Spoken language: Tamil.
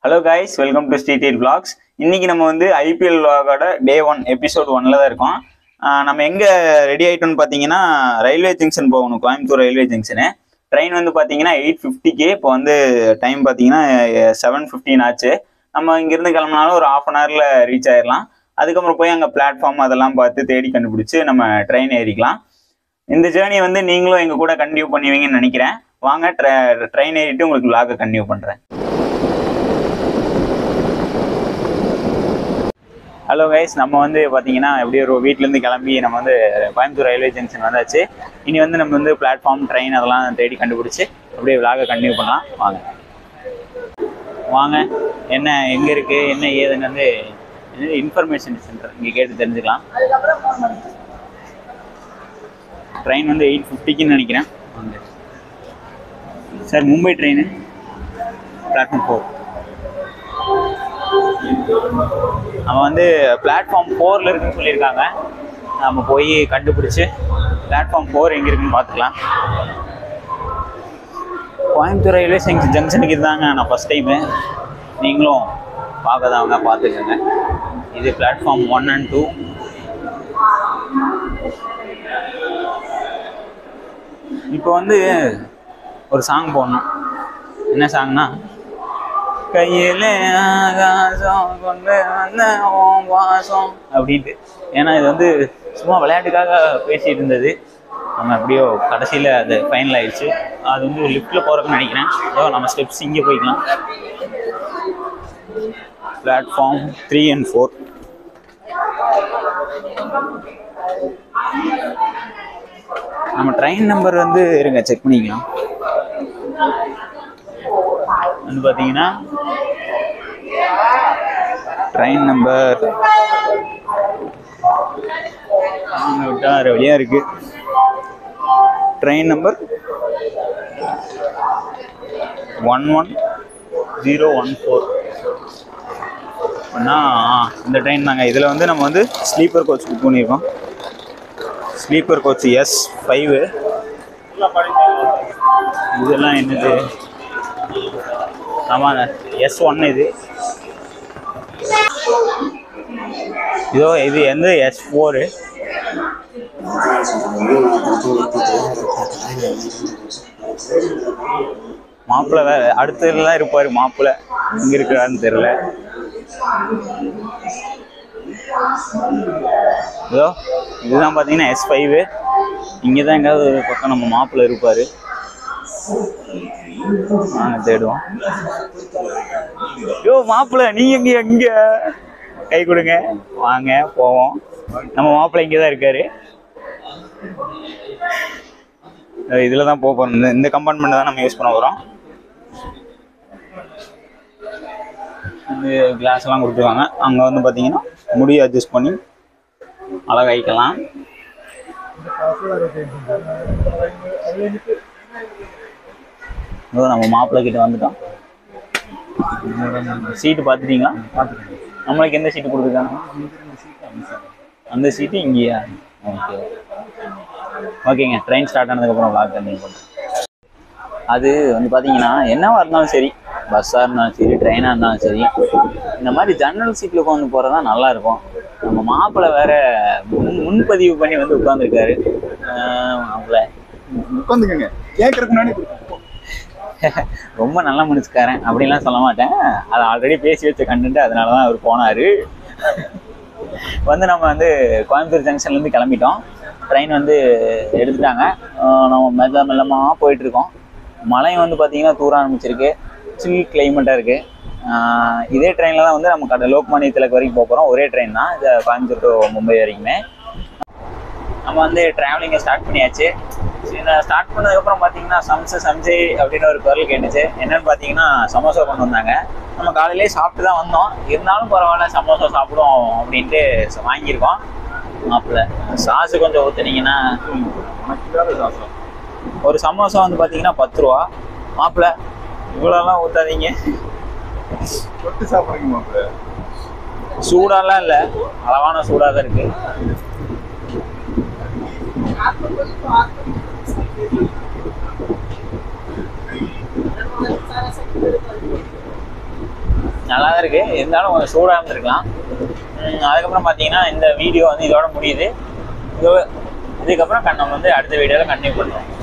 hello guys welcome to street eight vlogs இன்னைக்கு நம்ம வந்து ஐபிஎல் vlogோட டே ஒன் எபிசோட் ஒன்ல தான் இருக்கோம் ஆஹ் நம்ம எங்க ரெடி ஆயிட்டோம்னு பார்த்தீங்கன்னா ரயில்வே ஜங்ஷன் போகணும் கோயம்புத்தூர் ரயில்வே ஜங்ஷனு ட்ரெயின் வந்து பார்த்தீங்கன்னா எயிட் ஃபிஃப்டிக்கு இப்போ வந்து டைம் பார்த்தீங்கன்னா செவன் ஃபிஃப்டீன் ஆச்சு நம்ம இங்கேருந்து கிளம்புனாலும் ஒரு ஆஃப் அன் ஹவரில் ரீச் ஆயிடலாம் அதுக்கப்புறம் போய் அங்கே பிளாட்ஃபார்ம் அதெல்லாம் பார்த்து தேடி கண்டுபிடிச்சு நம்ம ட்ரெயின் ஏறிக்கலாம் இந்த ஜேர்னி வந்து நீங்களும் எங்கள் கூட கண்டினியூ பண்ணுவீங்கன்னு நினைக்கிறேன் வாங்க ட்ரெயின் ஏறிட்டு உங்களுக்கு vlog கண்டினியூ பண்ணுறேன் ஹலோ கைஸ் நம்ம வந்து பார்த்தீங்கன்னா எப்படியும் ஒரு வீட்டிலேருந்து கிளம்பி நம்ம வந்து கோயம்புத்தூர் ரயில்வே ஜங்ஷன் வந்தாச்சு இனி வந்து நம்ம வந்து பிளாட்ஃபார்ம் ட்ரெயின் அதெல்லாம் தேடி கண்டுபிடிச்சி அப்படியே விலாக கண்டினியூ பண்ணலாம் வாங்க வாங்க என்ன எங்கே இருக்குது என்ன ஏதுன்னு வந்து இன்ஃபர்மேஷன் சென்டர் இங்கே கேட்டு தெரிஞ்சுக்கலாம் ட்ரெயின் வந்து எயிட் ஃபிஃப்டிக்குன்னு நினைக்கிறேன் வாங்க sir Mumbai train platform four அவன் வந்து பிளாட்ஃபார்ம் ஃபோரில் இருக்குன்னு சொல்லியிருக்காங்க நம்ம போய் கண்டுபிடிச்சி பிளாட்ஃபார்ம் ஃபோர் எங்கே இருக்குன்னு பார்த்துக்கலாம் கோயம்புத்தூர் ரயில்வே ஜங்ஷன் ஜங்ஷனுக்கு இதுதாங்க நான் ஃபஸ்ட் டைமு நீங்களும் பார்க்கறதவங்க பார்த்துக்கோங்க இது பிளாட்ஃபார்ம் ஒன் அண்ட் டூ இப்போ வந்து ஒரு சாங் போடணும் என்ன சாங்னா கையில ஆகாசம் கொண்டு வந்த உன் வாசம் அப்படின்ட்டு ஏன்னா இது வந்து சும்மா விளையாட்டுக்காக பேசிட்டு இருந்தது நம்ம எப்படியோ கடைசியில் அது ஃபைனல் ஆயிடுச்சு அது வந்து லிஃப்ட்டில் போகிறதுன்னு நினைக்கிறேன் அதோ நம்ம ஸ்டெப்ஸ் இங்கே போய்க்கலாம் பிளாட்ஃபார்ம் த்ரீ அண்ட் ஃபோர் நம்ம ட்ரெயின் நம்பர் வந்து இருங்க செக் பண்ணிக்கலாம் வந்து பார்த்தீங்கன்னா ட்ரெயின் நம்பர் விட்டா வேறு வழியாக இருக்கு train number one one zero one four அண்ணா இந்த ட்ரெயின் தாங்க இதில் வந்து நம்ம வந்து ஸ்லீப்பர் கோச் புக் பண்ணியிருக்கோம் ஸ்லீப்பர் கோச் எஸ் ஃபைவு இதெல்லாம் என்னது ஆமாங்க எஸ் ஒன் இது இதோ இது எந்த எஸ் ஃபோரு மாப்பிள்ளை வேற அடுத்ததுலாம் இருப்பார் மாப்பிள்ளை எங்க இருக்கிறான்னு தெரியல இதோ இதுதான் பார்த்தீங்கன்னா எஸ் ஃபைவு இங்கே தான் எங்கேயாவது ஒரு பக்கம் நம்ம மாப்பிள்ளை இருப்பார் வாங்க தேடுவோம் யோ மாப்பிள்ள நீங்க எங்க எங்க கை கொடுங்க வாங்க போவோம் நம்ம மாப்பிள்ளை இங்கே தான் இருக்காரு இதில் தான் போக போகிறோம் இந்த இந்த கம்பார்ட்மெண்ட் தான் நம்ம யூஸ் பண்ண போகிறோம் இந்த கிளாஸ் எல்லாம் கொடுத்துருவாங்க அங்கே வந்து பார்த்தீங்கன்னா முடியை அட்ஜஸ்ட் பண்ணி அழகாய்க்கலாம் இதோ நம்ம மாப்பிள்ளை கிட்ட வந்துட்டோம் சீட்டு பார்த்துட்டீங்களா நம்மளுக்கு எந்த சீட்டு கொடுத்துருக்காங்க அந்த சீட்டு இங்கேயா ஓகே ஓகேங்க ட்ரெயின் ஸ்டார்ட் ஆனதுக்கப்புறம் vlog கண்டினியூ பண்ணுறேன் அது வந்து பார்த்தீங்கன்னா என்னவா இருந்தாலும் சரி பஸ்ஸாக இருந்தாலும் சரி ட்ரெயினாக இருந்தாலும் சரி இந்த மாதிரி ஜன்னல் சீட்டில் உட்காந்து போகிறது தான் நல்லா இருக்கும் நம்ம மாப்பிள்ளை வேற முன் முன்பதிவு பண்ணி வந்து உட்காந்துருக்காரு மாப்பிள்ளை உட்காந்துக்கங்க கேட்கறதுக்கு முன்னாடி ரொம்ப நல்ல மனுஷக்காரன் அப்படின்லாம் சொல்ல மாட்டேன் அதை ஆல்ரெடி பேசி வச்ச கண்டுட்டு அதனால தான் அவர் போனார் வந்து நம்ம வந்து கோயம்புத்தூர் ஜங்ஷன்லேருந்து கிளம்பிட்டோம் ட்ரெயின் வந்து எடுத்துட்டாங்க ஆஹ் நம்ம மெல்ல மெல்லமாக போயிட்டுருக்கோம் மழையும் வந்து பார்த்திங்கன்னா தூர ஆரம்பிச்சிருக்கு சில் கிளைமேட்டாக இருக்குது இதே ட்ரெயினில் தான் வந்து நம்ம கடை லோக்மானிய திலக் வரைக்கும் போக போகிறோம் ஒரே ட்ரெயின் தான் இது கோயம்புத்தூர் டு மும்பை வரைக்குமே நம்ம வந்து ட்ராவலிங்கை ஸ்டார்ட் பண்ணியாச்சு சரி நான் ஸ்டார்ட் பண்ணதுக்கப்புறம் பார்த்தீங்கன்னா சம்சு சம்ஜை அப்படின்னு ஒரு குரல் கேட்டுச்சு என்னன்னு பார்த்தீங்கன்னா சமோசா கொண்டு வந்தாங்க நம்ம காலையிலேயே சாப்பிட்டு தான் வந்தோம் இருந்தாலும் பரவாயில்ல சமோசா சாப்பிடுவோம் அப்படின்ட்டு ச- வாங்கியிருக்கோம் மாப்பிள்ள சாஸு கொஞ்சம் ஊற்றுனீங்கன்னா உனக்கு இல்லாத சாசம் ஒரு சமோசா வந்து பார்த்தீங்கன்னா பத்து ரூபா மாப்பிள்ள இவ்வளோலாம் ஊற்றாதீங்க தொட்டு சாப்பிடுங்க மாப்பிள்ள சூடாலாம் இல்லை அளவான சூடாக தான் இருக்குது நல்லா தான் இருக்கு இருந்தாலும் கொஞ்சம் சூடாக இருந்திருக்கலாம் உம், அதுக்கப்புறம் பார்த்தீங்கன்னா இந்த வீடியோ வந்து இதோட முடியுது இது இதுக்கப்புறம் கண்ணம் வந்து அடுத்த வீடியோவில் கண்டினியூ பண்ணுறோம்